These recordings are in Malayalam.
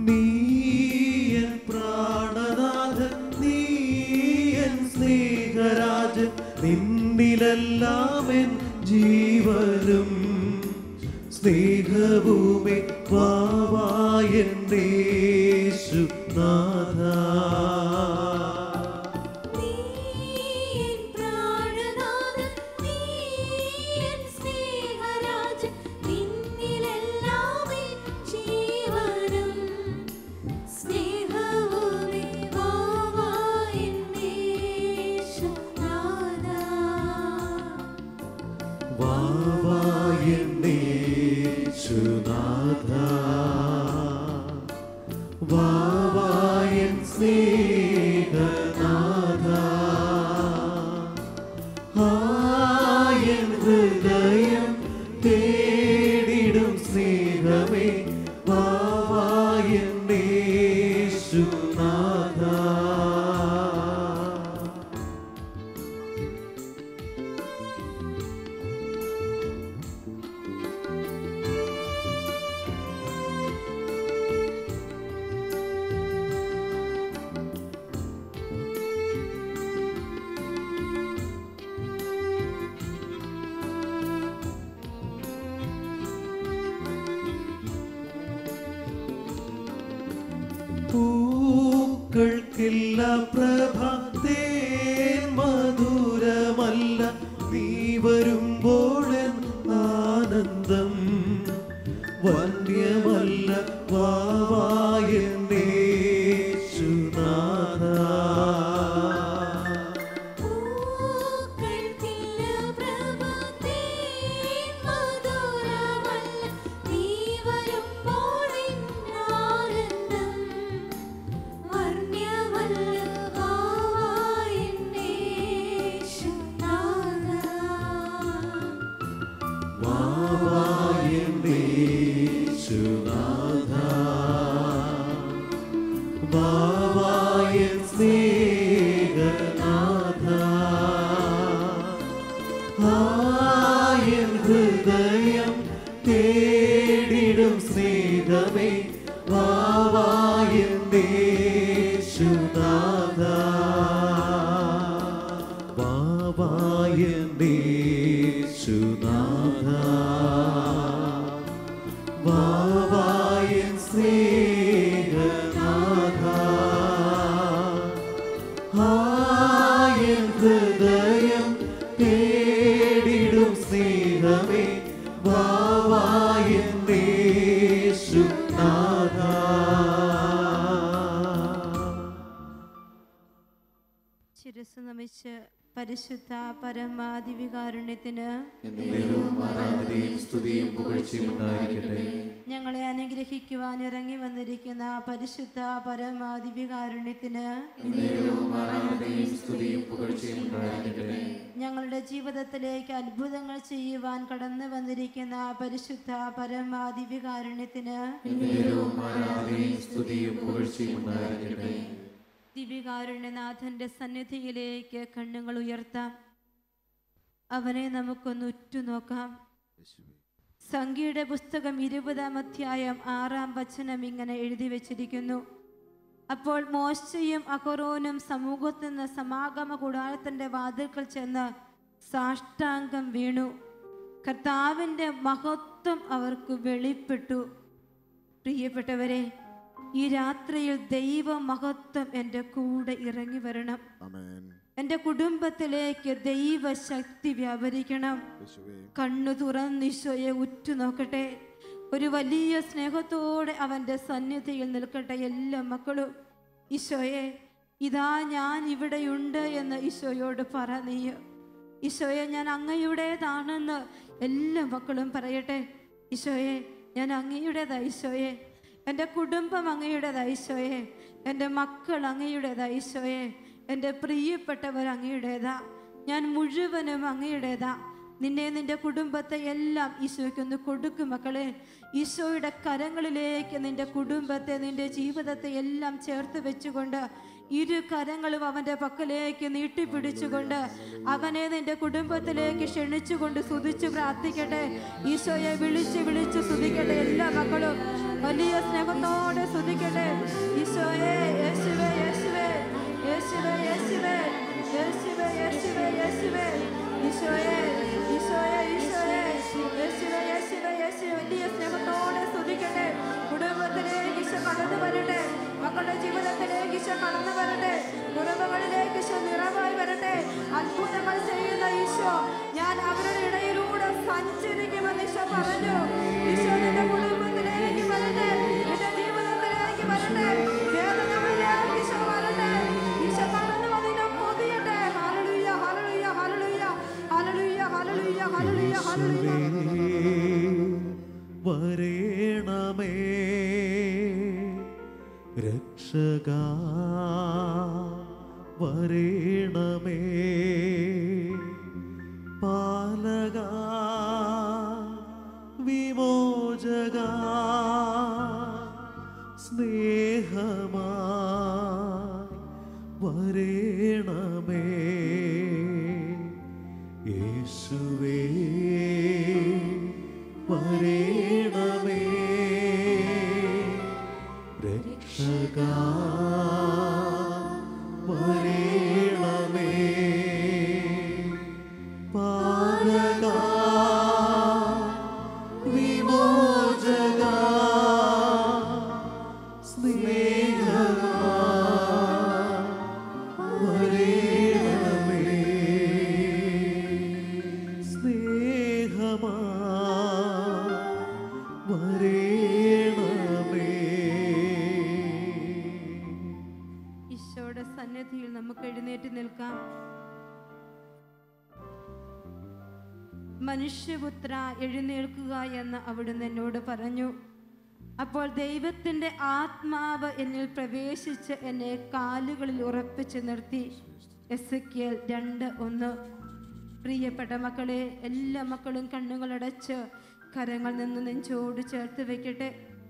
നീയൻ പ്രാണനാഥൻ നീയൻ സ്നേഹരാജൻ നിന്നിലെല്ലാം എൻ ജീവനും സ്നേഹഭൂമി വാവായൻ യേശുനാഥ നീൻ പ്രാണനാഥൻ നീൻ സ്നേഹരാജൻ നിന്നിലെല്ലാം എൻ ജീവനും സ്നേഹവുമേ വാവായൻ യേശുനാഥാ വാവായൻ യേശുനാഥ വാവായൻ സ്നേഹനാഥ ആയൻ ഹൃദയം തേടിടും സ്നേഹമേ വാവായൻ യേശുനാഥ പൂക്കൾക്കില്ല പ്രഭ തേൻ മധുരമല്ല നീ വരുമ്പോഴൻ ആനന്ദം വന്യമല്ല വാവായൻ യേശുനാഥ പൂക്കൾക്കില്ല പ്രഭതേ മധുരമല്ല നീ വരുമ്പോൾ ആനന്ദം വർണ്ണ്യമല്ല വാവായൻ യേശുനാഥാ വാവായൻ യേശുനാഥ വാവായൻ സ്നേഹനാഥ ആയൻ ഹൃദയം തേടിടും സ്നേഹമേ വാവായൻ യേശുനാഥ വാവായൻ യേശുനാഥ വാവായൻ സ്നേഹനാഥ ആയൻ ഹൃദയം തേടിടും സ്നേഹമേ വാവായൻ യേശുനാഥ ശിരസ് നമിച്ച് പരിശുദ്ധ പരമാധിവികാരുണ്യത്തിന് എന്നേരവും ആരാധനയും സ്തുതിയും പുകഴ്ചയും ഉണ്ടായിരിക്കട്ടെ ഞങ്ങളെ അനുഗ്രഹിക്കുവാൻ ഇറങ്ങി വന്നിരിക്കുന്ന പരിശുദ്ധ പരമാധിവികാരുണ്യത്തിന് എന്നേരവും ആരാധനയും സ്തുതിയും പുകഴ്ചയും ഉണ്ടായിരിക്കട്ടെ ഞങ്ങളുടെ ജീവിതത്തിലേക്ക് അത്ഭുതങ്ങൾ ചെയ്യുവാൻ കടന്നു വന്നിരിക്കുന്ന പരിശുദ്ധ പരമാധിവികാരുണ്യത്തിന് എന്നേരവും ആരാധനയും സ്തുതിയും പുകഴ്ചയും ഉണ്ടായിരിക്കട്ടെ ദിവികാരുണ്യനാഥന്റെ സന്നിധിയിലേക്ക് കണ്ണുകൾ ഉയർത്താം അവനെ നമുക്കൊന്ന് ഉറ്റുനോക്കാം സംഖ്യയുടെ പുസ്തകം ഇരുപതാം അധ്യായം ആറാം വചനം ഇങ്ങനെ എഴുതി വച്ചിരിക്കുന്നു അപ്പോൾ മോശയും അഹറോനും സമൂഹത്തിൽ നിന്ന് സമാഗമ കൂടാരത്തിന്റെ വാതിൽക്കൽ ചെന്ന് സാഷ്ടാംഗം വീണു കർത്താവിൻ്റെ മഹത്വം അവർക്ക് വെളിപ്പെട്ടു പ്രിയപ്പെട്ടവരെ ഈ രാത്രിയിൽ ദൈവ മഹത്വം എൻ്റെ കൂടെ ഇറങ്ങി വരണം എൻ്റെ കുടുംബത്തിലേക്ക് ദൈവശക്തി വ്യാപരിക്കണം കണ്ണു തുറന്നിശോയെ ഉറ്റുനോക്കട്ടെ ഒരു വലിയ സ്നേഹത്തോടെ അവൻ്റെ സന്നിധിയിൽ നിൽക്കട്ടെ എല്ലാ മക്കളും ഈശോയെ ഇതാ ഞാൻ ഇവിടെയുണ്ട് എന്ന് ഈശോയോട് പറ നീ ഈശോയെ ഞാൻ അങ്ങയുടേതാണെന്ന് എല്ലാ മക്കളും പറയട്ടെ ഈശോയെ ഞാൻ അങ്ങയുടേതാ ഈശോയെ എൻ്റെ കുടുംബം അങ്ങയുടേതാ ഈശോയെ എൻ്റെ മക്കൾ അങ്ങയുടേതാ ഈശോയെ എൻ്റെ പ്രിയപ്പെട്ടവർ അങ്ങയുടേതാ ഞാൻ മുഴുവനും അങ്ങയുടേതാ നിന്നെ നിന്റെ കുടുംബത്തെ എല്ലാം ഈശോയ്ക്കൊന്ന് കൊടുക്കും മക്കളെ ഈശോയുടെ കരങ്ങളിലേക്ക് നിന്റെ കുടുംബത്തെ നിന്റെ ജീവിതത്തെ എല്ലാം ചേർത്ത് വെച്ചുകൊണ്ട് ഇരു കരങ്ങളും അവന്റെ പക്കലേക്ക് നീട്ടിപ്പിടിച്ചുകൊണ്ട് അവനെ നിന്റെ കുടുംബത്തിലേക്ക് ക്ഷണിച്ചുകൊണ്ട് സ്തുതിച്ചു പ്രാർത്ഥിക്കട്ടെ ഈശോയെ വിളിച്ച് വിളിച്ച് സ്തുതിക്കട്ടെ എല്ലാ മക്കളും വലിയ സ്നേഹത്തോടെ സ്തുതിക്കട്ടെ ഈശോയെ യേശുവേ യേശുവേ യേശുവേ യേശുവേ യേശുവേ യേശുവേ യേശുവേ ഈശോയെ ഈശോയെ ഈശോയെ യേശുവേ യേശുവേ യേശുവേ വലിയ സ്നേഹത്തോടെ സ്തുതിക്കട്ടെ കുടുംബത്തിലേക്ക് ഈശോ കടന്നു വരട്ടെ മക്കളുടെ ജീവിതത്തിലേക്ക് ഈശോ കടന്നു വരട്ടെ കുടുംബങ്ങളിലേക്ക് ഈശോ നിറവായി വരട്ടെ അത്ഭുതങ്ങൾ ചെയ്യുന്ന ഈശോ ഞാൻ അവരുടെ ഇടയിലൂടെ സഞ്ചരിക്കുമെന്ന് ഈശോ പറഞ്ഞു ഈശോ നിന്റെ കുടുംബത്തിലേക്ക് വരട്ടെ നിന്റെ ജീവിതത്തിലേക്ക് വരട്ടെ വേദനകളിലേക്ക് ഈശോ വരട്ടെ ഈശോ കടന്നു വന്നിനെ പൊതിയട്ടെ ഹല്ലേലൂയ ഹല്ലേലൂയ ഹല്ലേലൂയ ഹല്ലേലൂയ ഹല്ലേലൂയ ഹല്ലേലൂയ ഹല്ലേലൂയ വരേണമേ രക്ഷക വരേണമേ പാലക വിമോചക സ്നേഹമാ വരേണമേ യേശുവേ വരേണമേ രക്ഷക വരേണമേ പാലക വിമോചക സ്നേഹമാ വരേണമേ സ്നേഹമാ വരേണമേ ഈശോയുടെ സന്നിധിയിൽ നമുക്ക് എഴുന്നേറ്റ് നിൽക്കാം മനുഷ്യപുത്ര എഴുന്നേൽക്കുക എന്ന് അവിടുന്ന് എന്നോട് പറഞ്ഞു അപ്പോൾ ദൈവത്തിൻ്റെ ആത്മാവ് എന്നിൽ പ്രവേശിച്ച് എന്നെ കാലുകളിൽ ഉറപ്പിച്ച് നിർത്തി എസ് രണ്ട് ഒന്ന് പ്രിയപ്പെട്ട മക്കളെ എല്ലാ മക്കളും കണ്ണുകളടച്ച് കരങ്ങൾ നിന്ന് നെഞ്ചോട് ചേർത്ത് വെക്കട്ടെ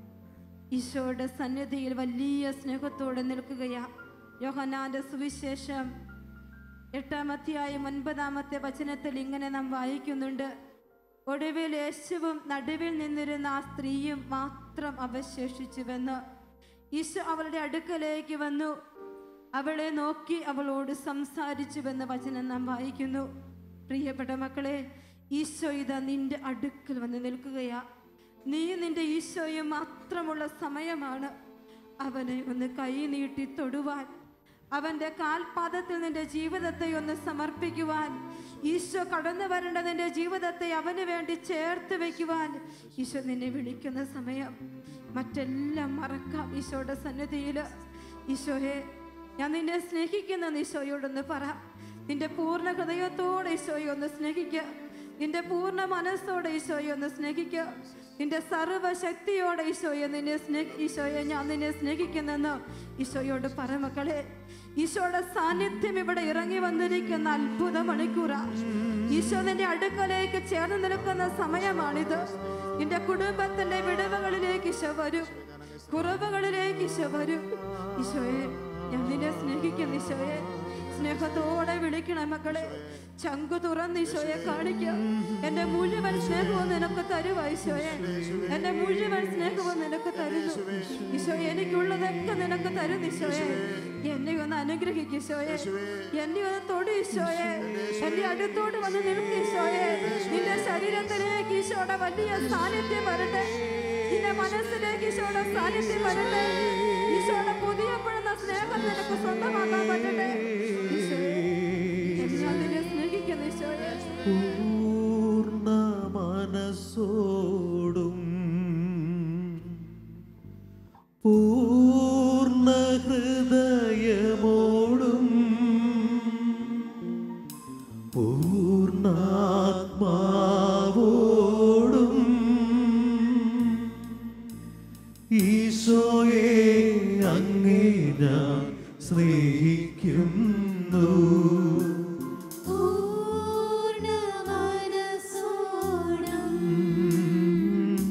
ഈശോയുടെ സന്നിധിയിൽ വലിയ സ്നേഹത്തോടെ നിൽക്കുകയാ യോഹനാന്റെ സുവിശേഷം എട്ടാമത്തെയായും ഒൻപതാമത്തെ വചനത്തിൽ ഇങ്ങനെ നാം വായിക്കുന്നുണ്ട് ഒടുവിൽ യേശുവും നടുവിൽ നിന്നിരുന്ന ആ സ്ത്രീയും മാത്രം അവശേഷിച്ചുവെന്ന് ഈശോ അവളുടെ അടുക്കലേക്ക് വന്നു അവളെ നോക്കി അവളോട് സംസാരിച്ചുവെന്ന് വചനം നാം വായിക്കുന്നു പ്രിയപ്പെട്ട മക്കളെ ഈശോ ഇതാ നിന്റെ അടുക്കൽ വന്ന് നിൽക്കുകയാ നീ നിന്റെ ഈശോയും മാത്രമുള്ള സമയമാണ് അവനെ ഒന്ന് കൈ നീട്ടി തൊടുവാൻ അവന്റെ കാൽപാദത്തിൽ നിന്റെ ജീവിതത്തെ ഒന്ന് സമർപ്പിക്കുവാൻ ഈശോ കടന്നു വരേണ്ട നിന്റെ ജീവിതത്തെ അവന് വേണ്ടി ചേർത്ത് വെക്കുവാൻ ഈശോ നിന്നെ വിളിക്കുന്ന സമയം മറ്റെല്ലാം മറക്കാം ഈശോയുടെ സന്നിധിയിൽ ഈശോയെ ഞാൻ നിന്നെ സ്നേഹിക്കുന്ന ഈശോയോടൊന്ന് പറ നിന്റെ പൂർണ്ണ ഹൃദയത്തോടെ ഈശോയെ ഒന്ന് സ്നേഹിക്കുക നിന്റെ പൂർണ്ണ മനസ്സോടെ ഈശോയെ ഒന്ന് സ്നേഹിക്കുക നിന്റെ സർവശക്തിയോടെ ഈശോയെ നിന്നെ സ്നേഹ ഈശോയെ ഞാൻ നിന്നെ സ്നേഹിക്കുന്നെന്ന് ഈശോയോട് പറ മക്കളെ ഈശോയുടെ സാന്നിധ്യം ഇവിടെ ഇറങ്ങി വന്നിരിക്കുന്ന അത്ഭുത മണിക്കൂറ ഈശോ നിന്റെ അടുക്കലേക്ക് ചേർന്ന് നിൽക്കുന്ന സമയമാണിത് നിന്റെ കുടുംബത്തിന്റെ വിടവുകളിലേക്ക് ഈശോ വരും കുറവുകളിലേക്ക് ഈശോ വരും ഈശോയെ ഞാൻ നിന്നെ സ്നേഹിക്കുന്നു ഈശോയെ സ്നേഹത്തോടെ വിളിക്കണം മക്കളെ ചങ്കു തുറന്ന് ഈശോയെ കാണിക്കുക എന്റെ മുഴുവൻ സ്നേഹവും നിനക്ക് തരുവാ ഈശോയെ എന്റെ മുഴുവൻ സ്നേഹവും നിനക്ക് തരുന്നു ഈശോ എനിക്കുള്ളതൊക്കെ നിനക്ക് തരുന്നു ഈശോയെ എന്നെ ഒന്ന് അനുഗ്രഹിക്കും ഈശോയെ എന്നെ ഒന്ന് തൊടി ഈശോയെ എന്റെ അടുത്തോട്ട് വന്ന് നിൽക്കും ഈശോയെ നിന്റെ ശരീരത്തിലേക്ക് ഈശോയുടെ വലിയ സാന്നിധ്യം വരട്ടെ നിന്റെ മനസ്സിലേക്ക് ഈശോയുടെ സാന്നിധ്യം വരട്ടെ ഈശോയുടെ പുതിയപ്പെടുന്ന സ്നേഹം നിനക്ക് സ്വന്തമാക്കാൻ പറ്റട്ടെ ഈശോയെ എന്നെ അതിനെ സ്നേഹിക്കുന്നു ഈശോയെ പൂർണ്ണ മനസ്സോടും പൂർണ്ണ ഹൃദയമോടും പൂർണ്ണാത്മാവോടും ഈശോയെ അങ്ങേ ഞാൻ സ്നേഹിക്കുന്നു പൂർണ്ണ മനസ്സോടും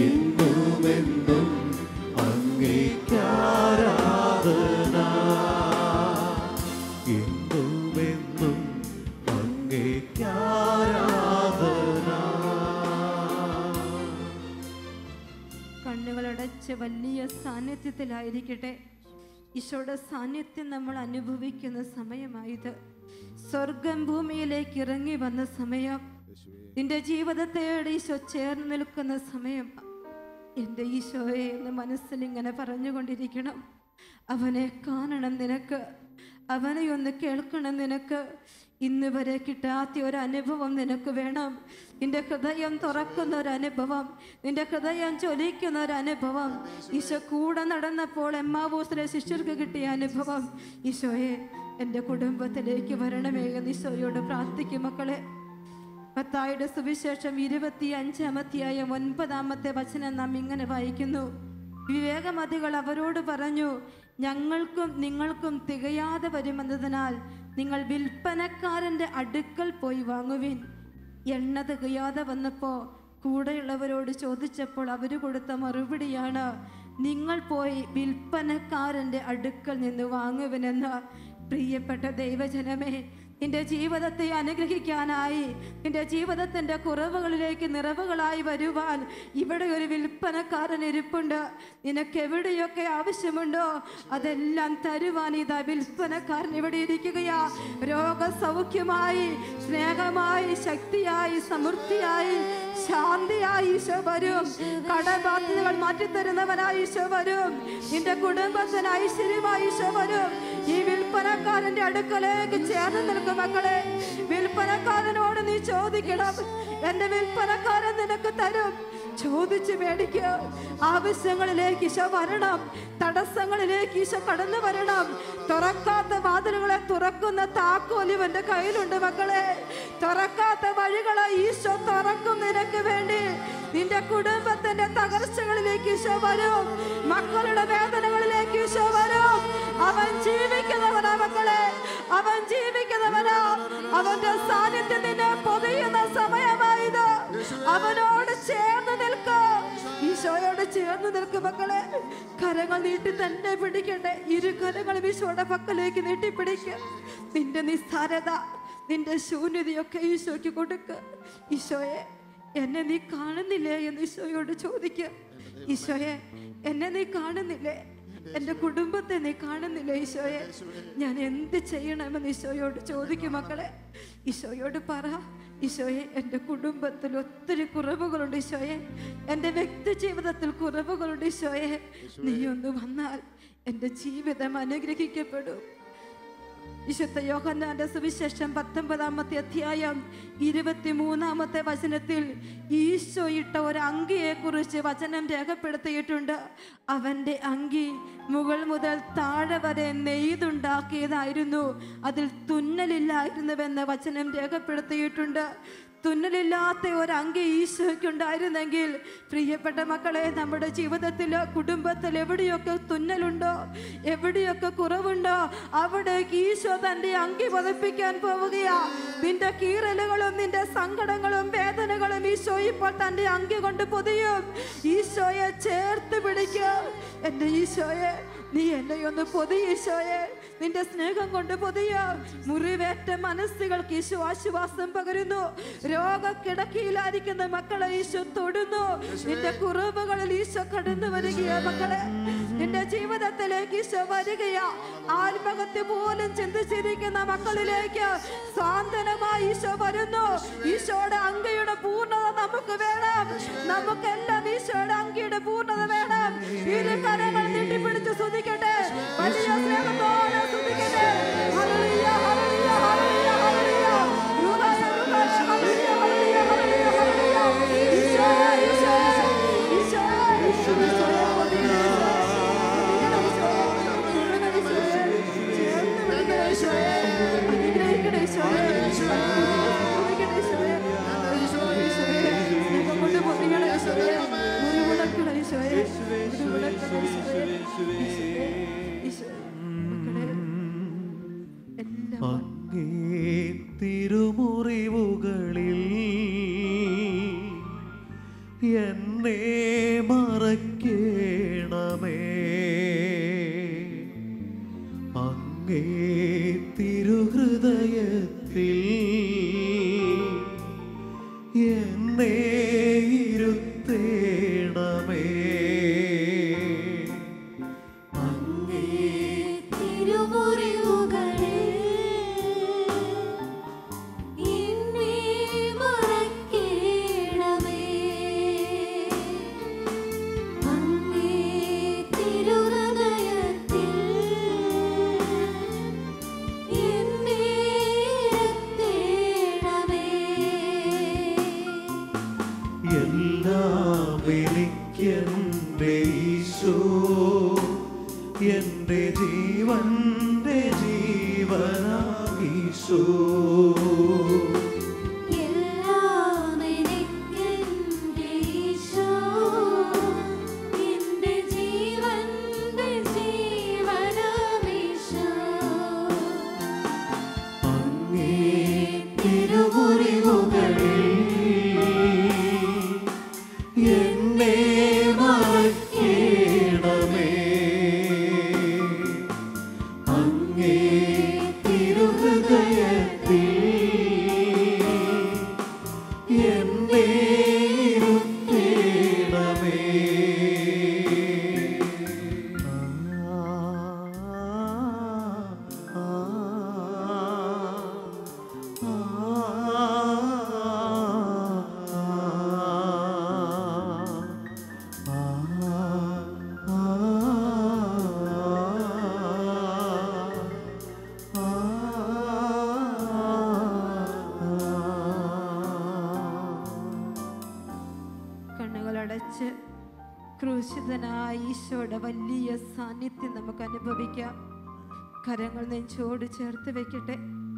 എന്നുമെന്നും അങ്ങേക്കാരാധന എന്നുമെന്നും അങ്ങേക്കാരാധന കണ്ണുകളടച്ച് വലിയ സാന്നിധ്യത്തിലായിരിക്കട്ടെ ഈശോയുടെ സാന്നിധ്യം നമ്മൾ അനുഭവിക്കുന്ന സമയമായത് സ്വർഗം ഭൂമിയിലേക്ക് ഇറങ്ങി വന്ന സമയം നിന്റെ ജീവിതത്തോട് ഈശോ ചേർന്ന് നിൽക്കുന്ന സമയം എൻ്റെ ഈശോയെ എന്ന് മനസ്സിൽ ഇങ്ങനെ പറഞ്ഞുകൊണ്ടിരിക്കണം അവനെ കാണണം നിനക്ക് അവനെ ഒന്ന് കേൾക്കണം നിനക്ക് ഇന്ന് വരെ കിട്ടാത്ത ഒരു അനുഭവം നിനക്ക് വേണം നിന്റെ ഹൃദയം തുറക്കുന്ന ഒരു അനുഭവം നിന്റെ ഹൃദയം ചൊലിക്കുന്ന ഒരു അനുഭവം ഈശോ കൂടെ നടന്നപ്പോൾ എമ്മാവൂസിലെ ശിഷ്യർക്ക് കിട്ടിയ അനുഭവം ഈശോയെ എൻ്റെ കുടുംബത്തിലേക്ക് വരണമേ എന്ന് ഈശോയോട് പ്രാർത്ഥിക്കും മക്കളെ മത്തായിയുടെ സുവിശേഷം ഇരുപത്തി അഞ്ചാമത്തെയായ ഒൻപതാമത്തെ വചനം നാം ഇങ്ങനെ വായിക്കുന്നു വിവേകമതികൾ അവരോട് പറഞ്ഞു ഞങ്ങൾക്കും നിങ്ങൾക്കും തികയാതെ വരുമെന്നതിനാൽ നിങ്ങൾ വിൽപ്പനക്കാരൻ്റെ അടുക്കൽ പോയി വാങ്ങുവിൻ എണ്ണ തികയാതെ വന്നപ്പോൾ കൂടെയുള്ളവരോട് ചോദിച്ചപ്പോൾ അവർ കൊടുത്ത മറുപടിയാണ് നിങ്ങൾ പോയി വിൽപ്പനക്കാരൻ്റെ അടുക്കൽ നിന്ന് വാങ്ങുവിനെന്ന് പ്രിയപ്പെട്ട ദൈവജനമേ നിന്റെ ജീവിതത്തെ അനുഗ്രഹിക്കാനായി നിന്റെ ജീവിതത്തിന്റെ കുറവുകളിലേക്ക് നിറവുകളായി വരുവാൻ ഇവിടെ ഒരു വിൽപ്പനക്കാരൻ ഇരിപ്പുണ്ട് നിനക്ക് എവിടെയൊക്കെ ആവശ്യമുണ്ടോ അതെല്ലാം തരുവാൻ ഇതാ വിൽപ്പനക്കാരൻ ഇവിടെ ഇരിക്കുകയാ രോഗസൗഖ്യമായി സ്നേഹമായി ശക്തിയായി സമൃദ്ധിയായി ശാന്തിയായി ഈശോ വരും കടബാധ്യതകൾ മാറ്റിത്തരുന്നവനായി ഈശോ വരും നിന്റെ കുടുംബത്തിന് ഐശ്വര്യമായി ഈശോ വരും ഈ വിൽപ്പനക്കാരന്റെ അടുക്കലേക്ക് ചേർന്ന് നിൽക്കും മക്കളെ വിൽപ്പനക്കാരനോട് നീ ചോദിക്കണം എന്റെ വിൽപ്പനക്കാരൻ നിനക്ക് തരും ചോദിച്ച് മേടിക്കുക ആവശ്യങ്ങളിലേക്ക് ഈശോ വരണം തടസ്സങ്ങളിലേക്ക് ഈശോ കടന്നു വരണം തുറക്കാത്ത വാതിലുകളെ തുറക്കുന്ന താക്കോലും എന്റെ കയ്യിലുണ്ട് മക്കളെ തുറക്കാത്ത വഴികളെ ഈശോ തുറക്കും നിനക്ക് വേണ്ടി നിന്റെ കുടുംബത്തിന്റെ തകർച്ചകളിലേക്ക് ഈശോ വരും മക്കളുടെ വേദനകളിലേക്ക് ഈശോ വരും അവൻ ജീവിക്കുന്നവനാ മക്കളെ അവൻ ജീവിക്കുന്നവനാ അവന്റെ സാന്നിധ്യം നിന്നെ പൊതിയുന്ന സമയമായത് അവനോട് ചേർന്ന് നിൽക്കും ഈശോയോട് ചേർന്ന് നിൽക്കും മക്കളെ കരങ്ങൾ നീട്ടി തന്നെ പിടിക്കട്ടെ ഇരു കരങ്ങളും ഈശോയുടെ പക്കലേക്ക് നീട്ടി പിടിക്കുക നിന്റെ നിസ്സാരത നിന്റെ ശൂന്യതയൊക്കെ ഈശോയ്ക്ക് കൊടുക്കുക ഈശോയെ എന്നെ നീ കാണുന്നില്ലേ എന്ന് ഈശോയോട് ചോദിക്കുക ഈശോയെ എന്നെ നീ കാണുന്നില്ലേ എൻ്റെ കുടുംബത്തെ നീ കാണുന്നില്ലേ ഈശോയെ ഞാൻ എന്ത് ചെയ്യണമെന്ന് ഈശോയോട് ചോദിക്കും മക്കളെ ഈശോയോട് പറ ഈശോയെ എൻ്റെ കുടുംബത്തിൽ ഒത്തിരി കുറവുകളുണ്ട് ഈശോയെ എൻ്റെ വ്യക്തി ജീവിതത്തിൽ കുറവുകളുണ്ട് ഈശോയെ നീ ഒന്ന് വന്നാൽ എൻ്റെ ജീവിതം അനുഗ്രഹിക്കപ്പെടും വിശുദ്ധ യോഹന്നാന്റെ സുവിശേഷം പത്തൊമ്പതാമത്തെ അധ്യായം ഇരുപത്തിമൂന്നാമത്തെ വചനത്തിൽ ഈശോ ഇട്ട ഒരു അങ്കിയെ കുറിച്ച് വചനം രേഖപ്പെടുത്തിയിട്ടുണ്ട് അവന്റെ അങ്കി മുകൾ മുതൽ താഴെ വരെ നെയ്തുണ്ടാക്കിയതായിരുന്നു അതിൽ തുന്നലില്ലായിരുന്നുവെന്ന് വചനം രേഖപ്പെടുത്തിയിട്ടുണ്ട് തുന്നലില്ലാത്ത ഒരു അങ്കി ഈശോയ്ക്കുണ്ടായിരുന്നെങ്കിൽ പ്രിയപ്പെട്ട മക്കളെ നമ്മുടെ ജീവിതത്തിൽ കുടുംബത്തിൽ എവിടെയൊക്കെ തുന്നലുണ്ടോ എവിടെയൊക്കെ കുറവുണ്ടോ അവിടെ ഈശോ തന്റെ അങ്കി പതിപ്പിക്കാൻ പോവുകയാ നിന്റെ കീറലുകളും നിന്റെ സങ്കടങ്ങളും വേദനകളും ഈശോ ഇപ്പോൾ തന്റെ അങ്കി കൊണ്ട് പൊതിയും ഈശോയെ ചേർത്ത് പിടിക്കും എൻ്റെ ഈശോയെ നീ എന്നെ ഒന്ന് പൊതി ഈശോയെ നിന്റെ സ്നേഹം കൊണ്ട് പൊതിയ മുറിവേറ്റ മനസ്സുകൾക്ക് ഈശോ ആശ്വാസം പകരുന്നു രോഗക്കിടക്കയിലായിരിക്കുന്ന മക്കളെ ഈശോ തൊടുന്നു നിന്റെ കുറവുകളിൽ ഈശോ കടന്നു വരികയാ മക്കളെ നിന്റെ ജീവിതത്തിലേക്ക് ഈശോ വരികയാ ആത്മഹത്യ പോലും ചിന്തിച്ചിരിക്കുന്ന മക്കളിലേക്ക് സാന്ത്വനമായി ഈശോ വരുന്നു ഈശോയുടെ അങ്കയുടെ പൂർണ്ണത നമുക്ക് വേണം നമുക്കെല്ലാം ഈശോയുടെ അങ്കിയുടെ പൂർണ്ണത വേണം ഇരു കരങ്ങൾ നീട്ടിപ്പിടിച്ച് സ്തുതിക്കട്ടെ വലിയ സ്നേഹത്തോടെ സ്തുതിക്കട്ടെ ഹല്ലേലൂയ ഹല്ലേലൂയ ഹല്ലേലൂയ ഹല്ലേലൂയ റുഹായ റുഹായ ഹല്ലേലൂയ ഹല്ലേലൂയ ഹല്ലേലൂയ ഹല്ലേലൂയ ഈശോയെ ഈശോയെ ഈശോയെ ഈശോയെ പൊതിയണേ ഈശോയെ മറക്കേണമേ അങ്ങേ തിരുഹൃദയത്തിൽ എന്നെ ഇരുത്തേണമേ തിരുമുറിവുകളിൽ എന്നെ മറക്കേണമേ അങ്ങേ തിരുഹൃദയത്തിൽ എന്നെ ഇരുത്തേണമേ എല്ലാം എനിക്കെൻ്റെ ഈശോ എൻ്റെ ജീവന്റെ ജീവനാഗീശോ എല്ലാം എനിക്കെന്റെ ഈശോ എന്റെ ജീവന്റെ ജീവനമീശോ അങ്ങേ തിരുമുറിവുകളിൽ എന്നെ മറക്കേണമേ അങ്ങേ തിരുഹൃദയത്തിൽ എന്നെ ഇരുത്തേണമേ കണ്ണുകളടച്ച് ക്രൂശിതനായ ഈശോയുടെ വലിയ സാന്നിധ്യം നമുക്ക് അനുഭവിക്കാം കരങ്ങൾ നെഞ്ചോട് ചേർത്ത് വെക്കട്ടെ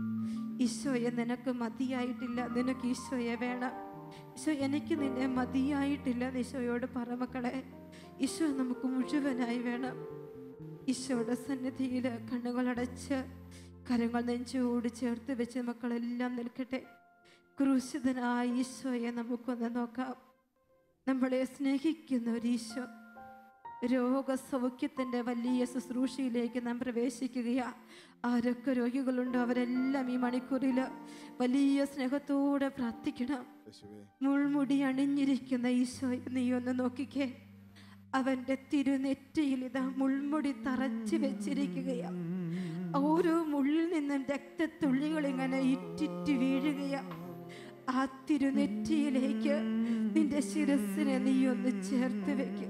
ഈശോയെ നിനക്ക് മതിയായിട്ടില്ല നിനക്ക് ഈശോയെ വേണം ഈശോ എനിക്ക് നിന്നെ മതിയായിട്ടില്ല എന്ന് ഈശോയോട് പറ മക്കളെ ഈശോ നമുക്ക് മുഴുവനായി വേണം ഈശോയുടെ സന്നിധിയിൽ കണ്ണുകളടച്ച് കരങ്ങൾ നെഞ്ചോട് ചേർത്ത് വെച്ച് മക്കളെല്ലാം നിൽക്കട്ടെ ക്രൂശിതനായ ഈശോയെ നമുക്കൊന്ന് നോക്കാം നമ്മളെ സ്നേഹിക്കുന്ന ഒരു ഈശോ രോഗസൗഖ്യത്തിൻ്റെ വലിയ ശുശ്രൂഷയിലേക്ക് നാം പ്രവേശിക്കുകയാ ആരൊക്കെ രോഗികളുണ്ടോ അവരെല്ലാം ഈ മണിക്കൂറിൽ വലിയ സ്നേഹത്തോടെ പ്രാർത്ഥിക്കണം മുൾമുടി അണിഞ്ഞിരിക്കുന്ന ഈശോയെ നീ ഒന്ന് നോക്കിക്കേ അവന്റെ തിരുനെറ്റിയിൽ ഇതാ മുൾമുടി തറച്ചു വെച്ചിരിക്കുകയാ ഓരോ മുള്ളിൽ നിന്നും രക്തത്തുള്ളികൾ ഇങ്ങനെ ഇറ്റിറ്റ് വീഴുകയാ ആ തിരുനെറ്റിയിലേക്ക് നിന്റെ ശിരസിനെ നീ ഒന്ന് ചേർത്ത് വെക്കുക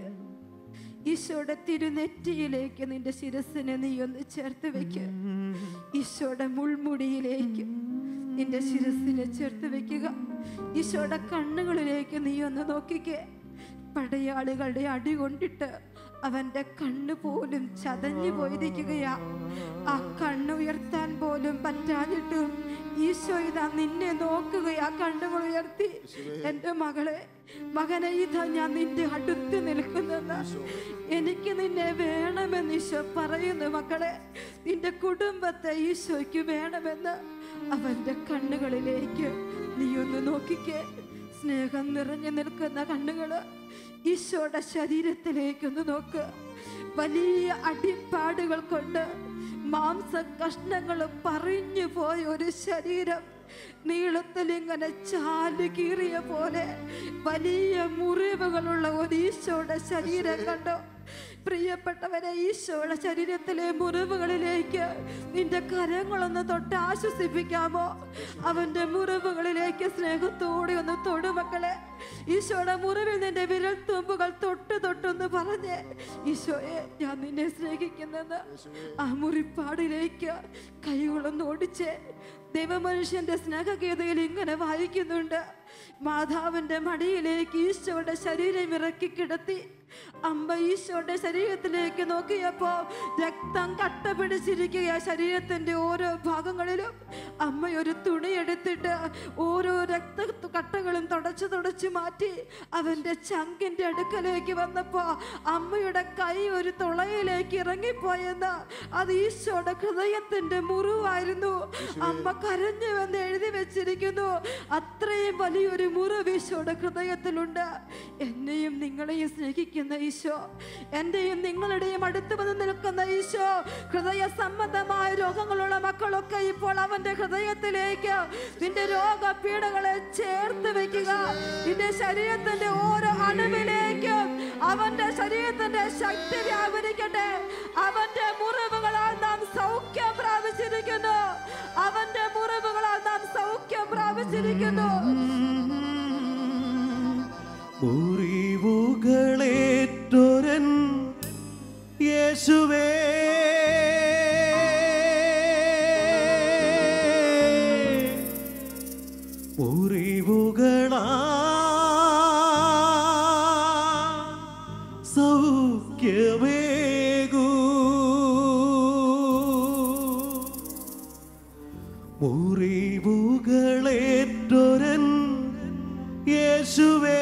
ഈശോയുടെ തിരുനെറ്റിയിലേക്ക് നിന്റെ ശിരസിനെ നീ ഒന്ന് ചേർത്ത് വെക്കുക ഈശോയുടെ മുൾമുടിയിലേക്ക് നിന്റെ ശിരസിനെ ചേർത്ത് വെക്കുക ഈശോയുടെ കണ്ണുകളിലേക്ക് നീ ഒന്ന് നോക്കിക്കേ പടയാളികളുടെ അടി കൊണ്ടിട്ട് അവന്റെ കണ്ണ് പോലും ചതഞ്ഞു പോയിരിക്കുകയാ ആ കണ്ണ് ഉയർത്താൻ പോലും പറ്റാഞ്ഞിട്ടും ഈശോ ഇതാ നിന്നെ നോക്കുകയാ കണ്ണുകൾ ഉയർത്തി എൻ്റെ മകളെ മകനെ ഇതാ ഞാൻ നിന്റെ അടുത്ത് നിൽക്കുന്നെന്ന് എനിക്ക് നിന്നെ വേണമെന്ന് ഈശോ പറയുന്നു മക്കളെ നിന്റെ കുടുംബത്തെ ഈശോയ്ക്ക് വേണമെന്ന് അവന്റെ കണ്ണുകളിലേക്ക് നീ ഒന്ന് നോക്കിക്കേ സ്നേഹം നിറഞ്ഞു നിൽക്കുന്ന കണ്ണുകള് ഈശോയുടെ ശരീരത്തിലേക്കൊന്ന് നോക്ക് വലിയ അടിപ്പാടുകൾ കൊണ്ട് മാംസ കഷ്ണങ്ങൾ പറഞ്ഞു പോയ ഒരു ശരീരം നീളത്തിൽ ഇങ്ങനെ ചാല് കീറിയ പോലെ വലിയ മുറിവുകളുള്ള ഒരു ഈശോയുടെ ശരീരം കണ്ടോ പ്രിയപ്പെട്ടവരെ ഈശോയുടെ ശരീരത്തിലെ മുറിവുകളിലേക്ക് നിന്റെ കരങ്ങളൊന്ന് തൊട്ട് ആശ്വസിപ്പിക്കാമോ അവന്റെ മുറിവുകളിലേക്ക് സ്നേഹത്തോടെ ഒന്ന് തൊടു മക്കളെ ഈശോയുടെ മുറിവിൽ നിന്റെ വിരൽ തുമ്പുകൾ തൊട്ട് തൊട്ടൊന്ന് പറഞ്ഞ് ഈശോയെ ഞാൻ നിന്നെ സ്നേഹിക്കുന്നെന്ന് ആ മുറിപ്പാടിലേക്ക് കൈകളൊന്ന് ഓടിച്ച് ദൈവമനുഷ്യന്റെ സ്നേഹഗീതയിൽ ഇങ്ങനെ വായിക്കുന്നുണ്ട് മാതാവിന്റെ മടിയിലേക്ക് ഈശോയുടെ ശരീരം ഇറക്കി കിടത്തി അമ്മ ഈശോയുടെ ശരീരത്തിലേക്ക് നോക്കിയപ്പോ രക്തം കട്ട പിടിച്ചിരിക്കുക ശരീരത്തിന്റെ ഓരോ ഭാഗങ്ങളിലും അമ്മ ഒരു തുണി എടുത്തിട്ട് ഓരോ രക്ത കട്ടകളും തുടച്ചു തുടച്ചു മാറ്റി അവന്റെ ചങ്കിന്റെ അടുക്കലേക്ക് വന്നപ്പോ അമ്മയുടെ കൈ ഒരു തുളയിലേക്ക് ഇറങ്ങിപ്പോയെന്ന് അത് ഈശോയുടെ ഹൃദയത്തിന്റെ മുറിവായിരുന്നു അമ്മ കരഞ്ഞുവെന്ന് എഴുതി വെച്ചിരിക്കുന്നു അത്രയും വലിയൊരു മുറിവ് ഈശോയുടെ ഹൃദയത്തിലുണ്ട് എന്നെയും നിങ്ങളെയും സ്നേഹിക്കുന്ന ഈശോ എന്റെയും നിങ്ങളുടെയും അടുത്ത് വന്ന് നിൽക്കുന്ന ഈശോ ഹൃദയ സംബന്ധമായ രോഗങ്ങളുള്ള മക്കളൊക്കെ ഇപ്പോൾ അവന്റെ ഹൃദയത്തിലേക്ക് നിന്റെ രോഗപീഠകളെ ചേർത്ത് വെക്കുക നിന്റെ ശരീരത്തിന്റെ ഓരോ അണുവിലേക്കും അവന്റെ ശരീരത്തിന്റെ ശക്തി വ്യാപരിക്കട്ടെ അവന്റെ മുറിവുകളാൽ നാം സൗഖ്യം പ്രാപിച്ചിരിക്കുന്നു അവന്റെ മുറിവുകളാൽ നാം സൗഖ്യം പ്രാപിച്ചിരിക്കുന്നു മുറിവുകളേറ്റൊരൻ യേശുവേ മുറിവുകളാ സൗഖ്യമേകൂ മുറിവുകളേറ്റൊരൻ യേശുവേ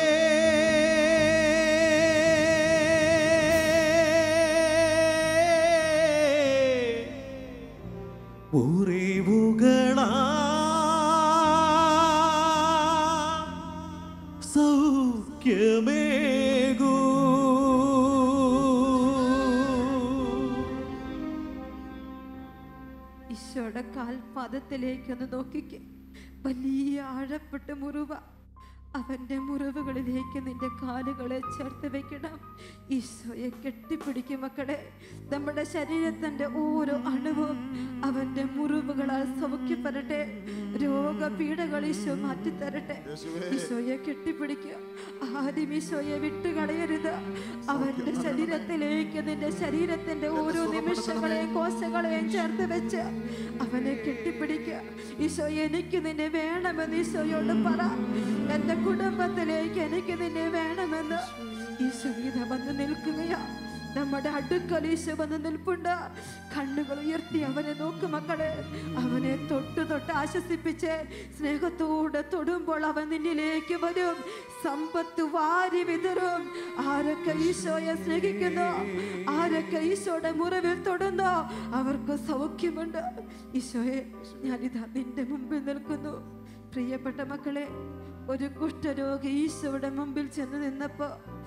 മുറിവുകളാ സൗഖ്യമേകൂ ഈശോയുടെ കാൽപാദത്തിലേക്ക് ഒന്ന് നോക്കിക്കേ വലിയ ആഴപ്പെട്ട മുറിവ അവന്റെ മുറിവുകളിലേക്ക് നിന്റെ കാലുകളെ ചേർത്ത് വെക്കണം ഈശോയെ കെട്ടിപ്പിടിക്കും മക്കളെ നമ്മുടെ ശരീരത്തിന്റെ ഓരോ അണുവും അവന്റെ മുറിവുകളാൽ സൗഖ്യപ്പെടട്ടെ രോഗപീഠകൾ ഈശോ മാറ്റിത്തരട്ടെ ഈശോയെ കെട്ടിപ്പിടിക്കുക ആരും ഈശോയെ വിട്ടുകളയരുത് അവന്റെ ശരീരത്തിലേക്ക് നിന്റെ ശരീരത്തിന്റെ ഓരോ നിമിഷങ്ങളെയും കോശങ്ങളെയും ചേർത്ത് വെച്ച് അവനെ കെട്ടിപ്പിടിക്കുക ഈശോ എനിക്ക് നിന്നെ വേണമെന്ന് ഈശോയോട് പറ എന്റെ കുടുംബത്തിലേക്ക് എനിക്ക് നിന്നെ വേണമെന്ന് ഈശോ ഇതാ വന്ന് നിൽക്കുകയാ നമ്മുടെ അടുക്കൽ ഈശോ വന്ന് നിൽപ്പുണ്ട് കണ്ണുകൾ ഉയർത്തി അവനെ നോക്ക് മക്കളെ അവനെ തൊട്ട് തൊട്ട് ആശ്വസിപ്പിച്ച് സ്നേഹത്തോടെ തൊടുമ്പോൾ അവൻ നിന്നിലേക്ക് വരും സമ്പത്ത് വാരി വിതറും ആരൊക്കെ ഈശോയെ സ്നേഹിക്കുന്നു ആരൊക്കെ ഈശോയുടെ മുറിവിൽ തൊടുന്നോ അവർക്ക് സൗഖ്യമുണ്ട് ഈശോയെ ഞാനിതാ നിന്റെ മുമ്പിൽ നിൽക്കുന്നു പ്രിയപ്പെട്ട മക്കളെ ഒരു കുഷ്ഠരോഗി ഈശോയുടെ മുമ്പിൽ ചെന്ന് നിന്നപ്പോ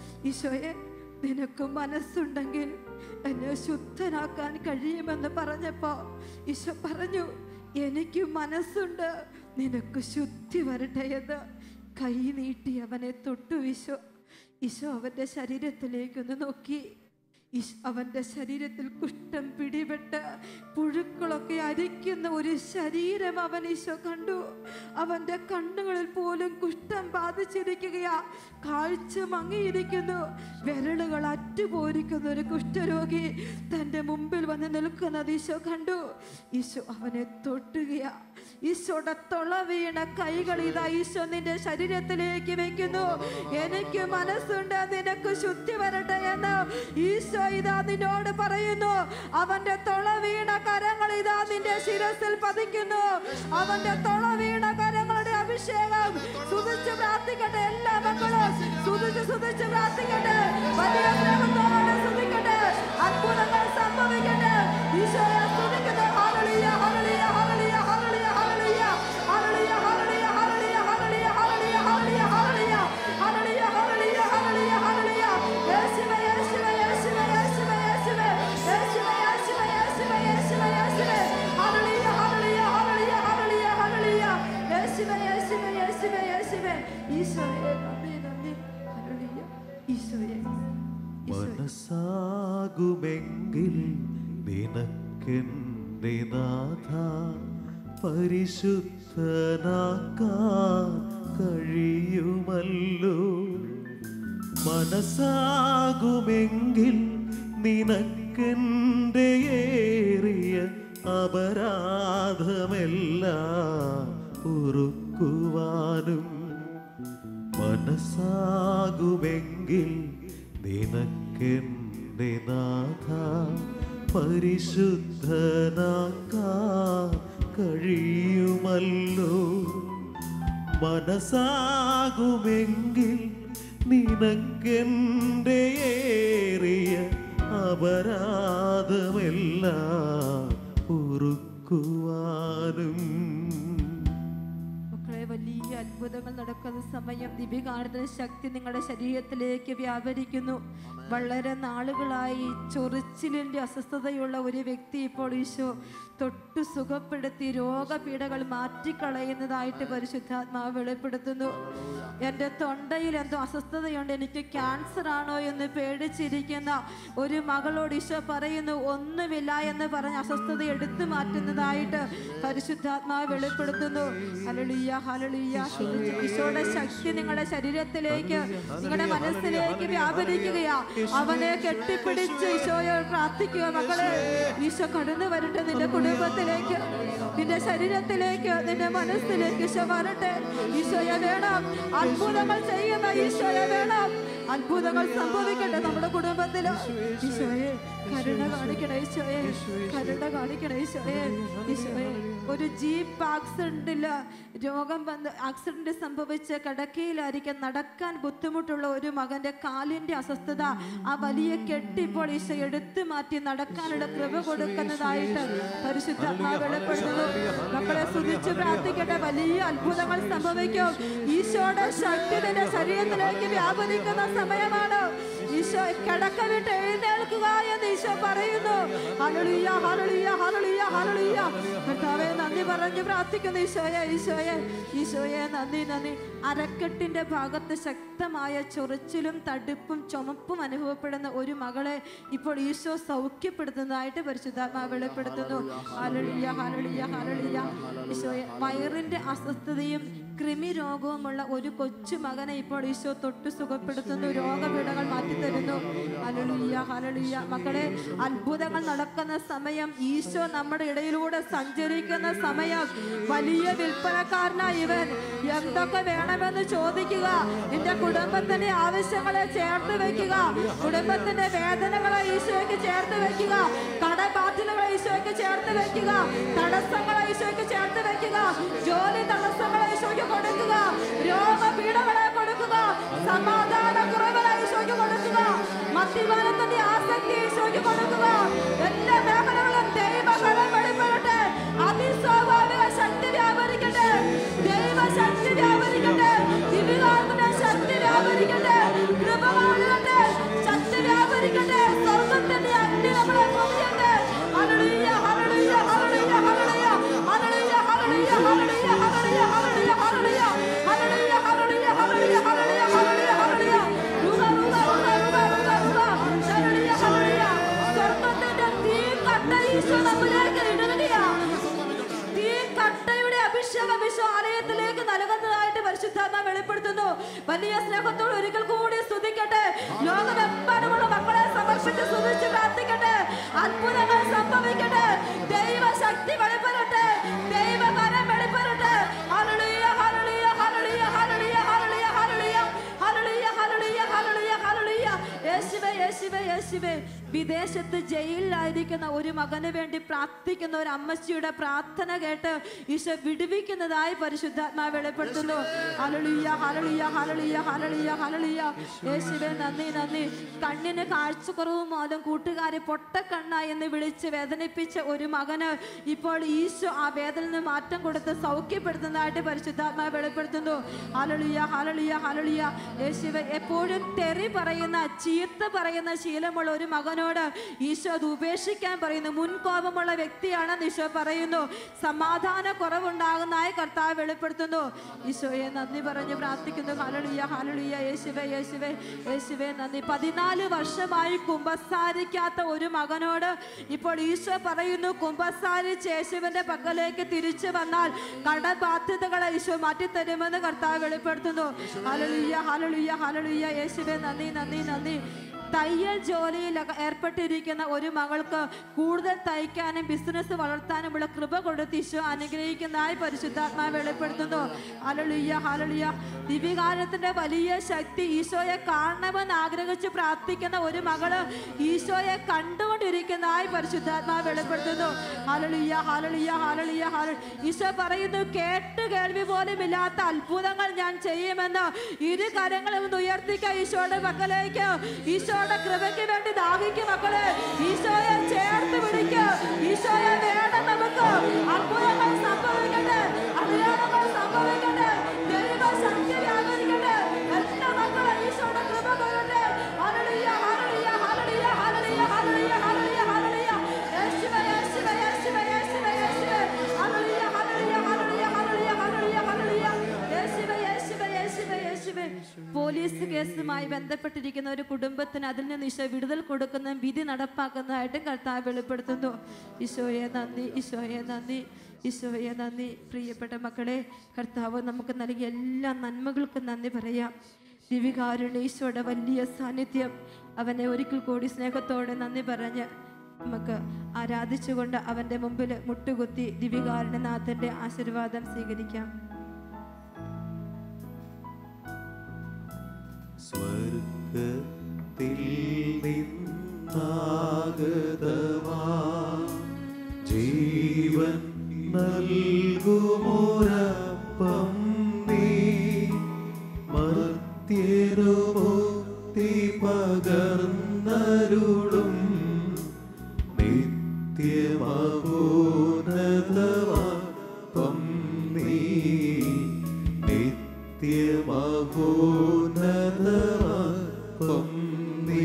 ഈശോയെ നിനക്ക് മനസ്സുണ്ടെങ്കിൽ എന്നെ ശുദ്ധനാക്കാൻ കഴിയുമെന്ന് പറഞ്ഞപ്പോ ഈശോ പറഞ്ഞു എനിക്ക് മനസ്സുണ്ട് നിനക്ക് ശുദ്ധി വരട്ടെ എന്ന് കൈ നീട്ടി അവനെ തൊട്ടു ഈശോ ഈശോ അവന്റെ ശരീരത്തിലേക്കൊന്ന് നോക്കി ഈശ് അവന്റെ ശരീരത്തിൽ കുഷ്ഠം പിടിപെട്ട് പുഴുക്കളൊക്കെ അരിക്കുന്ന ഒരു ശരീരം അവൻ ഈശോ കണ്ടു അവന്റെ കണ്ണുകളിൽ പോലും കുഷ്ഠം ബാധിച്ചിരിക്കുകയാ കാഴ്ച മങ്ങിയിരിക്കുന്നു വിരലുകൾ അറ്റുപോയിരിക്കുന്ന ഒരു കുഷ്ഠരോഗി തന്റെ മുമ്പിൽ വന്ന് നിൽക്കുന്നത് ഈശോ കണ്ടു ഈശോ അവനെ തൊട്ടുകയാ ഈശോയുടെ തൊള വീണ കൈകൾ ഇതാ ഈശോ നിന്റെ ശരീരത്തിലേക്ക് വെക്കുന്നു എനിക്ക് മനസ്സുണ്ട് നിനക്ക് ശുദ്ധി വരട്ടെ എന്ന് ഈശോ ഇതാ നിന്നോട് പറയുന്നു അവന്റെ തൊള വീണ കരങ്ങൾ ഇതാ നിന്റെ ശിരസിൽ പതിക്കുന്നു അവന്റെ തൊള വീണ കരങ്ങളുടെ അഭിഷേകം സുതിച്ച് പ്രാർത്ഥിക്കട്ടെ എല്ലാ മക്കളും സുതിച്ച് സുതിച്ച് പ്രാർത്ഥിക്കട്ടെ വലിയ സ്നേഹത്തോടെ സ്തുതിക്കട്ടെ അത്ഭുതങ്ങൾ സംഭവിക്കട്ടെ ഈശോയെ സ്തുതിക്കട്ടെ ഹല്ലേലൂയ ഹല്ലേലൂയ ഹല്ലേലൂയ ഹല്ലേലൂയ ഹല്ലേലൂയ ഹല്ലേലൂയ ഹല്ലേലൂയ ഹല്ലേലൂയ ഹല്ലേലൂയ ഹല്ലേലൂയ ഹല്ലേലൂയ ഹല്ലേലൂയ ഹല്ലേലൂയ ഹല്ലേലൂയ ഹല്ലേലൂയ യേശുവേ യേശുവേ യേശുവേ യേശുവേ യേശുവേ യേശുവേ യേശുവേ യേശുവേ യേശുവേ യേശുവേ ഹല്ലേലൂയ ഹല്ലേലൂയ ഹല്ലേലൂയ ഹല്ലേലൂയ ഹല്ലേലൂയ യേശുവേ യേശുവേ യേശുവേ യേശുവേ ഈശോയെ നന്ദി നന്ദി ഹല്ലേലൂയ ഈശോയെ ഈശോയെ മനസ്സാകുമെങ്കിൽ നിനക്കെന്റെ നാഥ പരിശുദ്ധനാക്കാൻ കഴിയുമല്ലോ മനസ്സാകുമെങ്കിൽ നിനക്കെന്റെ ഏറിയ അപരാധമെല്ലാം പൊറുക്കുവാനും മനസ്സാകുമെങ്കിൽ നിനക്കെന്റെ നാഥ പരിശുദ്ധനാക്കാൻ കഴിയുമല്ലോ മനസ്സാകുമെങ്കിൽ നിനക്കെന്റെ ഏറിയ അപരാധമെല്ലാം പൊറുക്കുവാനും മക്കളെ വലിയ അത്ഭുതങ്ങൾ നടക്കുന്ന സമയം ദിപികാണുന്ന ശക്തി നിങ്ങളുടെ ശരീരത്തിലേക്ക് വ്യാപരിക്കുന്നു വളരെ നാളുകളായി ചൊറിച്ചിലിൻ്റെ അസ്വസ്ഥതയുള്ള ഒരു വ്യക്തി ഇപ്പോൾ ഈശോ തൊട്ടു സുഖപ്പെടുത്തി രോഗപീഠകൾ മാറ്റിക്കളയുന്നതായിട്ട് പരിശുദ്ധാത്മാവ് വെളിപ്പെടുത്തുന്നു എൻ്റെ തൊണ്ടയിൽ എന്തോ അസ്വസ്ഥതയുണ്ട് എനിക്ക് ക്യാൻസർ ആണോ എന്ന് പേടിച്ചിരിക്കുന്ന ഒരു മകളോട് ഈശോ പറയുന്നു ഒന്നുമില്ല എന്ന് പറഞ്ഞ് അസ്വസ്ഥത എടുത്തു മാറ്റുന്നതായിട്ട് പരിശുദ്ധാത്മാവ് വെളിപ്പെടുത്തുന്നു ഹലളിയ ഹലളിയ ഈശോയുടെ ശക്തി നിങ്ങളുടെ ശരീരത്തിലേക്ക് നിങ്ങളുടെ മനസ്സിലേക്ക് വ്യാപരിക്കുകയാ അവനെ കെട്ടിപ്പിടിച്ച് ഈശോയോട് പ്രാർത്ഥിക്കുക മക്കളെ ഈശോ കടന്നു വരട്ടെ നിന്റെ കുടുംബത്തിലേക്ക് നിന്റെ ശരീരത്തിലേക്ക് നിന്റെ മനസ്സിലേക്ക് ഈശോ വരട്ടെ ഈശോയെ വേണം അത്ഭുതങ്ങൾ ചെയ്യുന്ന ഈശോയെ വേണം അത്ഭുതങ്ങൾ സംഭവിക്കട്ടെ നമ്മുടെ കുടുംബത്തില് ഈശോയെ കരുണ കാണിക്കണേ ഈശോയെ കരുണ കാണിക്കണേ ഈശോയെ ഈശോയെ ഒരു ജീപ്പ് ആക്സിഡന്റില് രോഗം വന്ന് ആക്സിഡന്റ് സംഭവിച്ച് കിടക്കയിലായിരിക്കും നടക്കാൻ ബുദ്ധിമുട്ടുള്ള ഒരു മകന്റെ കാലിന്റെ അസ്വസ്ഥത ആ വലിയ കെട്ടിപ്പോൾ ഈശോ എടുത്തു മാറ്റി നടക്കാനുള്ള കൃപ കൊടുക്കുന്നതായിട്ട് പരിശുദ്ധാത്മാവ് വെളിപ്പെടുത്തുന്നു മക്കളെ സ്തുതിച്ച് പ്രാർത്ഥിക്കട്ടെ വലിയ അത്ഭുതങ്ങൾ സംഭവിക്കും ഈശോയുടെ ശക്തി നിന്റെ ശരീരത്തിലേക്ക് വ്യാപരിക്കുന്ന സമയമാണ് ഈശോ കിടക്ക വിട്ട് എഴുന്നേൽക്കുക എന്ന് ഈശോ പറയുന്നു ഹലളിയ ഹലളിയ ഹലളിയ ഹലളിയ കർത്താവെ നന്ദി പറഞ്ഞു പ്രാർത്ഥിക്കുന്നു ഈശോയെ ഈശോയെ ഈശോയെ നന്ദി നന്ദി അരക്കെട്ടിന്റെ ഭാഗത്ത് ശക്തമായ ചൊറിച്ചിലും തടുപ്പും ചുമപ്പും അനുഭവപ്പെടുന്ന ഒരു മകളെ ഇപ്പോൾ ഈശോ സൗഖ്യപ്പെടുത്തുന്നതായിട്ട് പരിശുദ്ധാത്മാവ് വെളിപ്പെടുത്തുന്നു ഹലളിയ ഹലളിയ ഹലളിയ ഈശോയെ വയറിന്റെ അസ്വസ്ഥതയും കൃമി രോഗവുമുള്ള ഒരു കൊച്ചു മകനെ ഇപ്പോൾ ഈശോ തൊട്ട് സുഖപ്പെടുത്തുന്നു രോഗപീഠകൾ മാറ്റിത്തരുന്നു ഹലളിയ ഹലളിയ മക്കളെ അത്ഭുതങ്ങൾ നടക്കുന്ന സമയം ഈശോ നമ്മുടെ ഇടയിലൂടെ സഞ്ചരിക്കുന്ന സമയം വലിയ വിൽപ്പനക്കാരനായി ഇവൻ എന്തൊക്കെ വേണമെന്ന് ചോദിക്കുക നിന്റെ കുടുംബത്തിന്റെ ആവശ്യങ്ങളെ ചേർത്ത് വെക്കുക കുടുംബത്തിന്റെ വേദനകളെ ഈശോയ്ക്ക് ചേർത്ത് വെക്കുക കടബാധ്യതകളെ ഈശോയ്ക്ക് ചേർത്ത് വെക്കുക തടസ്സങ്ങളെ ഈശോയ്ക്ക് ചേർത്ത് വെക്കുക ജോലി തടസ്സങ്ങളെ ഈശോയ്ക്ക് കൊടുക്കുക രോഗപീഠകളെ കൊടുക്കുക സമാധാന കുറവുകളെ ഈശോയ്ക്ക് കൊടുക്കുക മദ്യപാനത്തിന്റെ ആസക്തി ഈശോയ്ക്ക് കൊടുക്കുക എല്ലാ മേഖലകളും ദൈവകരം വെളിപ്പെടട്ടെ അതിസ്വാഭാവിക ശക്തി വ്യാപരിക്കട്ടെ ദൈവശക്തി വ്യാപരിക്കട്ടെ ദിവ്യകാത്മന്റെ ശക്തി വ്യാപരിക്കട്ടെ കൃപ കാണുകട്ടെ ശക്തി വ്യാപരിക്കട്ടെ സ്വർഗത്തിന്റെ അഗ്നി നമ്മളെ പൊതിയട്ടെ ഹല്ലേലൂയ ഹല്ലേലൂയ ഹല്ലേലൂയ ഹല്ലേലൂയ ഹല്ലേലൂയ ഹല്ലേലൂയ ഹല്ലേലൂയ ഹല്ലേലൂയ ഹല്ലേലൂയ ഹല്ലേലൂയ ഹല്ലേലൂയ ഹല്ലേലൂയ ഹല്ലേലൂയ ഹല്ലേലൂയ ഹല്ലേലൂയ റുക റുക റുക റുക റുക റുക ഹല്ലേലൂയ ഹല്ലേലൂയ സ്വർഗത്തിന്റെ തീ കട്ട ഈശോ നമ്മിലേക്ക് ഇടുകയാ തീ കട്ടയുടെ അഭിഷേകം ഈശോ ആലയത്തിലേക്ക് നൽകുന്നതായിട്ട് പരിശുദ്ധാത്മ വെളിപ്പെടുത്തുന്നു വലിയ സ്നേഹത്തോട് ഒരിക്കൽ കൂടി സ്തുതിക്കട്ടെ ലോകമെമ്പാടുമുള്ള മക്കളെ സമർപ്പിച്ച് സ്തുതിച്ച് പ്രാർത്ഥിക്കട്ടെ അത്ഭുതങ്ങൾ സംഭവിക്കട്ടെ ദൈവശക്തി വെളിപ്പെടട്ടെ ദൈവകരം വെളിപ്പെടട്ടെ ഹല്ലേലൂയ ഹല്ലേലൂയ ഹല്ലേലൂയ ഹല്ലേലൂയ ഹല്ലേലൂയ ഹല്ലേലൂയ ഹല്ലേലൂയ ഹല്ലേലൂയ ഹല്ലേലൂയ ഹല്ലേലൂയ യേശുവേ യേശുവേ യേശുവേ വിദേശത്ത് ജയിലിലായിരിക്കുന്ന ഒരു മകന് വേണ്ടി പ്രാർത്ഥിക്കുന്ന ഒരു അമ്മച്ചിയുടെ പ്രാർത്ഥന കേട്ട് ഈശോ വിടുവിക്കുന്നതായി പരിശുദ്ധാത്മാവ് വെളിപ്പെടുത്തുന്നു ഹലളിയ ഹലളിയ ഹലളിയ ഹലളിയ ഹലളിയ യേശുവേ നന്ദി നന്ദി കണ്ണിന് കാഴ്ചക്കുറവ് മൂലം കൂട്ടുകാരെ പൊട്ടക്കണ്ണ എന്ന് വിളിച്ച് വേദനിപ്പിച്ച ഒരു മകന് ഇപ്പോൾ ഈശോ ആ വേദനയിൽ നിന്ന് മാറ്റം കൊടുത്ത് സൗഖ്യപ്പെടുത്തുന്നതായിട്ട് പരിശുദ്ധാത്മാവ് വെളിപ്പെടുത്തുന്നു ഹലളിയ ഹലളിയ ഹലളിയ യേശുവെ എപ്പോഴും തെറി പറയുന്ന ചീത്ത പറയുന്ന ശീലമുള്ള ഒരു മകനോട് ഈശോ അത് ഉപേക്ഷിക്കാൻ പറയുന്നു മുൻകോപമുള്ള വ്യക്തിയാണെന്ന് ഈശോ പറയുന്നു സമാധാന കുറവുണ്ടാകുന്നതായി കർത്താവ് വെളിപ്പെടുത്തുന്നു ഈശോയെ നന്ദി പറഞ്ഞ് പ്രാർത്ഥിക്കുന്നു ഹലളിയ ഹലളിയ യേശുവെ യേശുവെ യേശുവെ നന്ദി പതിനാല് വർഷമായി കുമ്പസാരിക്കാത്ത ഒരു മകനോട് ഇപ്പോൾ ഈശോ പറയുന്നു കുമ്പസാരിച്ച് യേശുവിന്റെ പക്കലേക്ക് തിരിച്ചു വന്നാൽ കടബാധ്യതകളെ ഈശോ മാറ്റിത്തരുമെന്ന് കർത്താവ് വെളിപ്പെടുത്തുന്നു ഹലളിയ ഹലളിയ ഹലളിയ യേശുവെ നന്ദി നന്ദി നന്ദി തയ്യൽ ജോലിയിൽ ഏർപ്പെട്ടിരിക്കുന്ന ഒരു മകൾക്ക് കൂടുതൽ തയ്ക്കാനും ബിസിനസ് വളർത്താനുമുള്ള കൃപ കൊടുത്ത് ഈശോ അനുഗ്രഹിക്കുന്നതായി പരിശുദ്ധാത്മാവ് വെളിപ്പെടുത്തുന്നു ഹലളിയ ഹലളിയ ദിവ്യകാലത്തിന്റെ വലിയ ശക്തി ഈശോയെ കാണണമെന്ന് ആഗ്രഹിച്ച് പ്രാർത്ഥിക്കുന്ന ഒരു മകള് ഈശോയെ കണ്ടുകൊണ്ടിരിക്കുന്നതായി പരിശുദ്ധാത്മാവ് വെളിപ്പെടുത്തുന്നു ഹലളിയ ഹലളിയ ഹലളിയ ഹല ഈശോ പറയുന്നു കേട്ട് കേൾവി പോലും ഇല്ലാത്ത അത്ഭുതങ്ങൾ ഞാൻ ചെയ്യുമെന്ന് ഇരു കരങ്ങളും ഒന്ന് ഉയർത്തിക്ക ഈശോയുടെ മക്കളിലേക്ക് ഈശോയുടെ കൃപയ്ക്ക് വേണ്ടി ദാഹിക്കും മക്കളെ ഈശോയെ ചേർത്ത് പിടിക്കും ഈശോയെ വേണം നമുക്ക് അത്ഭുതങ്ങൾ സംഭവിക്കട്ടെ അടയാളങ്ങൾ സംഭവിക്കട്ടെ ദൈവ ശക്തി വ്യാപരിക്കട്ടെ എല്ലാ മക്കളും ഈശോയുടെ കൃപ കൊള്ളട്ടെ ഹല്ലേലൂയ ഹല്ലേലൂയ ഹല്ലേലൂയ ഹല്ലേലൂയ ഹല്ലേലൂയ ഹല്ലേലൂയ ഹല്ലേലൂയ യേശുവേ യേശുവേ യേശുവേ യേശുവേ യേശുവേ ഹല്ലേലൂയ ഹല്ലേലൂയ ഹല്ലേലൂയ ഹല്ലേലൂയ ഹല്ലേലൂയ ഹല്ലേലൂയ യേശുവേ യേശുവേ യേശുവേ യേശുവേ പോലീസ് കേസുമായി ബന്ധപ്പെട്ടിരിക്കുന്ന ഒരു കുടുംബത്തിന് അതിൽ നിന്ന് ഈശോ വിടുതൽ കൊടുക്കുന്ന വിധി നടപ്പാക്കുന്നതായിട്ടും കർത്താവ് വെളിപ്പെടുത്തുന്നു ഈശോയെ നന്ദി ഈശോയെ നന്ദി ഈശോയെ നന്ദി പ്രിയപ്പെട്ട മക്കളെ കർത്താവ് നമുക്ക് നൽകിയ എല്ലാ നന്മകൾക്കും നന്ദി പറയാം ദിവികാരുണ്യ ഈശോയുടെ വലിയ സാന്നിധ്യം അവനെ ഒരിക്കൽ കൂടി സ്നേഹത്തോടെ നന്ദി പറഞ്ഞ് നമുക്ക് ആരാധിച്ചുകൊണ്ട് അവൻ്റെ മുമ്പിൽ മുട്ടുകുത്തി ദിവികാരുണ്യനാഥൻ്റെ ആശീർവാദം സ്വീകരിക്കാം സ്വർഗത്തിൽ നിന്നാഗതമാ ജീവൻ നൽകുമോരപ്പം നീ മർത്യരു മുക്തി പകർന്നരുളും നിത്യമഹോന്നതമപ്പം നീ നിത്യമഹോന്നതമപ്പം നീ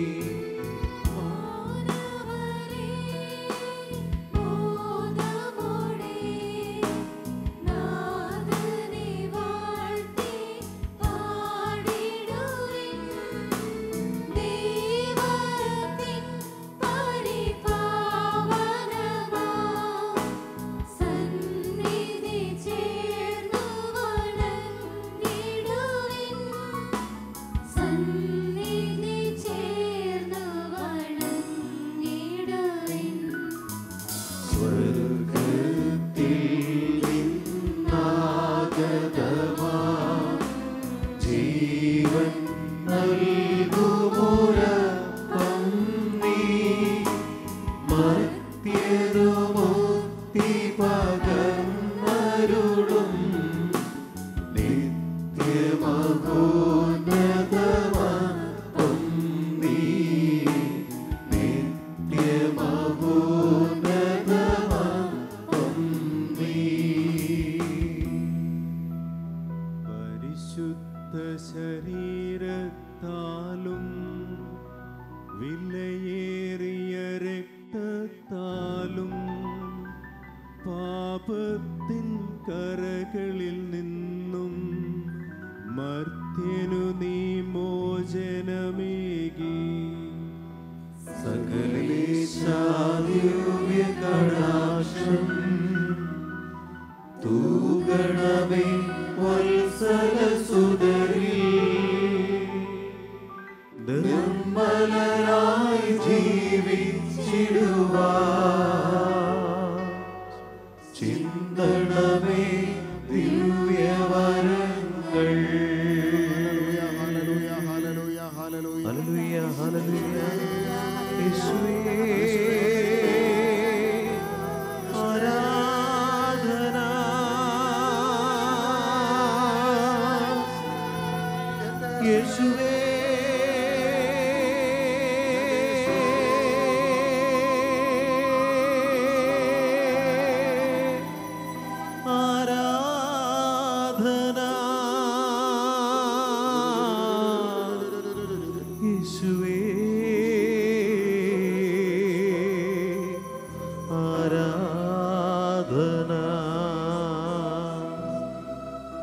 ഓനവരേ ഓനമോടേ നാദനെ വാഴ്ത്തി പാടിടുവിൻ ദൈവത്തിൻ പരിപാവനമാ സന്നിധി ചേർന്നു വണങ്ങിടുവിൻ സന്നിധി ചേർന്നു വണങ്ങിടുവിൻ സ്വർഗത്തിൽ നിന്നാഗതമാ ജീവൻ നൽകുമോരപ്പം നീ മർത്യരു മുക്തി പകർന്നരുളും നിത്യമഹോന്നതമപ്പം നീ നിത്യമഹോന്നതമപ്പം നീ പരിശുദ്ധ ശരീരത്താലും വിലയേറിയ രക്തത്താലും പാപത്തിൻ കരകളിൽ നിന്നും മർത്യനു നീ മോചനമേകി സകലേശാദിവ്യ കടാക്ഷം തൂകണമേ വത്സല സുതരി നിർമ്മലരായി ജീവിച്ചിടുവാ ചിന്തണമേ ദിവ്യവരങ്ങൾ ഹല്ലേലൂയ ഹല്ലേലൂയ യേശുവേ ആരാധന യേശുവേ ആരാധന യേശുവേ ആരാധന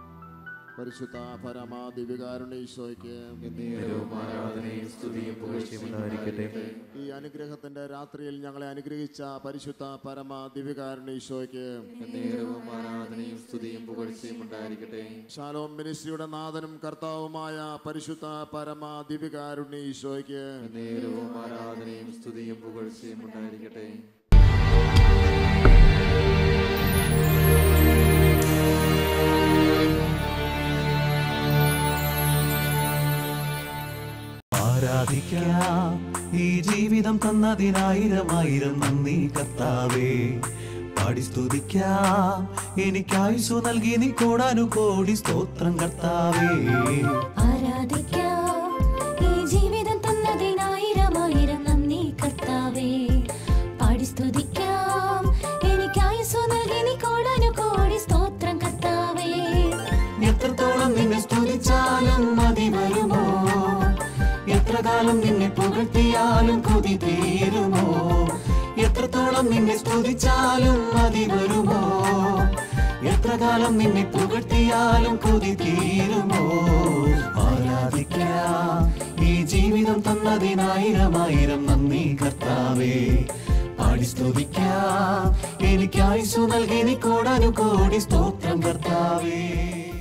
പരിശുദ്ധ പരമാ ദിവ്യകാരുണ്യ ഈശോയ്ക്ക് എന്നേരവും ആരാധനയും സ്തുതിയും പുകഴ്ചയും പുകഴ്ചയുണ്ടായിരിക്കട്ടെ ഈ അനുഗ്രഹത്തിന്റെ രാത്രിയിൽ ഞങ്ങളെ അനുഗ്രഹിച്ച പരിശുദ്ധ പരമ ദിവ്യകാരുണ്യ ഈശോയ്ക്ക് നേരവും ആരാധനയും സ്തുതിയും പുകഴ്ചയും ഉണ്ടായിരിക്കട്ടെ ശാലോം മിനിസ്ട്രിയുടെ നാഥനും കർത്താവുമായ പരിശുദ്ധ പരമ ദിവ്യകാരുണ്യ ഈശോയ്ക്ക് നേരവും ആരാധനയും സ്തുതിയും പുകഴ്ചയും ഉണ്ടായിരിക്കട്ടെ ആരാധിക്കാം ഈ ജീവിതം തന്നതിനായിരം ആയിരം നന്ദി കർത്താവേ പാടി സ്തുതിക്കാം എനിക്കായുസു നൽകി നീ കോടാനു കോടി സ്തോത്രം കർത്താവേ ആരാധിക്കാം ഈ ജീവിതം തന്നതിനായിരം ആയിരം നന്ദി കർത്താവേ പാടി സ്തുതിക്കാം എനിക്കായുസു നൽകി നീ കോടാനു കോടി സ്തോത്രം കർത്താവേ എത്രത്തോളം നിന്നെ സ്തുതിച്ചാലും മതി വരുമോ എത്ര കാലം നിന്നെ പുകഴ്ത്തിയാലും കൊതി തീരുമോ എത്രത്തോളം നിന്നെ സ്തുതിച്ചാലും മതി വരുമോ എത്ര കാലം നിന്നെ പുകഴ്ത്തിയാലും കൊതി തീരുമോ ആരാധിക്കാം ഈ ജീവിതം തന്നതിനായിരം ആയിരം നന്ദി കർത്താവേ പാടി സ്തുതിക്കാം എനിക്കായുസു നൽകി നീ കോടാനു കോടി സ്തോത്രം കർത്താവേ